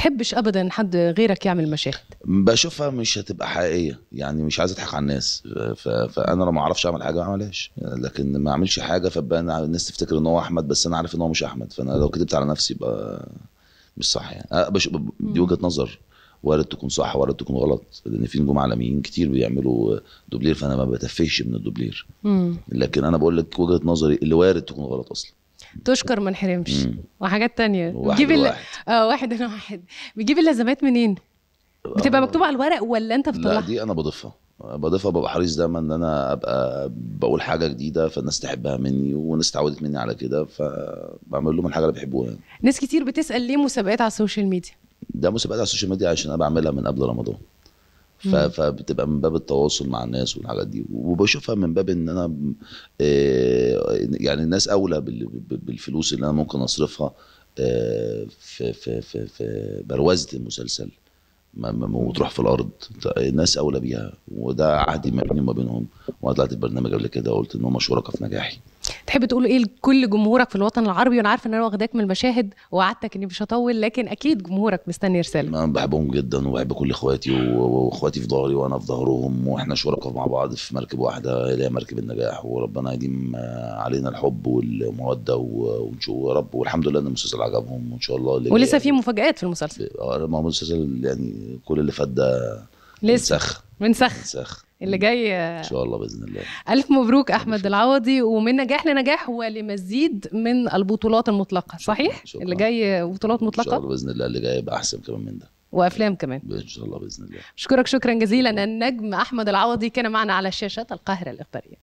بتحبش ابدا حد غيرك يعمل مشاهد بشوفها مش هتبقى حقيقيه يعني مش عايز اضحك على الناس ف... فانا لو ما اعرفش اعمل حاجه ما اعملهاش لكن ما اعملش حاجه فبقى الناس تفتكر ان هو احمد بس انا عارف ان هو مش احمد فانا لو كدبت على نفسي يبقى مش صح يعني أه بش... دي وجهه نظر وارد تكون صح وارد تكون غلط لان في نجوم عالميين كتير بيعملوا دوبلير فانا ما بتفهش من الدوبلير مم. لكن انا بقول لك وجهه نظري اللي وارد تكون غلط اصلا تشكر ما نحرمش مم. وحاجات تانية واحد بتجيب ال... واحد. اه واحد هنا واحد بتجيب اللازمات منين بتبقى آه. مكتوبه على الورق ولا انت لا بتطلعها دي انا بضيفها بضيفها ببقى حريص دايما ان انا ابقى بقول حاجه جديده فالناس تحبها مني والناس اتعودت مني على كده فبعمل لهم الحاجه اللي بيحبوها يعني. ناس كتير بتسال ليه مسابقات على السوشيال ميديا ده مسابقات على السوشيال ميديا عشان انا بعملها من قبل رمضان ف... مم. فبتبقى من باب التواصل مع الناس والحاجات دي وبشوفها من باب ان انا آه، يعني الناس اولى بال... بالفلوس اللي انا ممكن اصرفها آه، في في في في بروازه المسلسل ما ما وتروح في الارض الناس اولى بيها وده عهدي ما بيني وما بينهم وانا طلعت البرنامج قبل كده وقلت ان هم شركاء في نجاحي تحب تقول ايه لكل جمهورك في الوطن العربي وانا عارفه ان انا واخداك من المشاهد ووعدتك اني مش هطول لكن اكيد جمهورك مستني رساله انا بحبهم جدا وبحب كل اخواتي و- واخواتي في ظهري وانا في ظهرهم واحنا شركاء مع بعض في مركب واحده اللي هي مركب النجاح وربنا يديم آه، علينا الحب والموده و- ونشوف يا رب والحمد لله ان المسلسل عجبهم وان شاء الله اللي ولسه جاي في مفاجآت في المسلسل اه ما هو المسلسل يعني كل اللي فات ده لسه انسخ منسخ انسخ اللي جاي ان شاء الله باذن الله الف مبروك احمد العوضي ومن نجاح لنجاح ولمزيد من البطولات المطلقه صحيح شكراً. اللي جاي بطولات ان شاء الله مطلقه باذن الله اللي جاي يبقى احسن كمان من ده وافلام كمان ان شاء الله باذن الله اشكرك شكرا جزيلا النجم احمد العوضي كان معنا على شاشه القاهره الاخباريه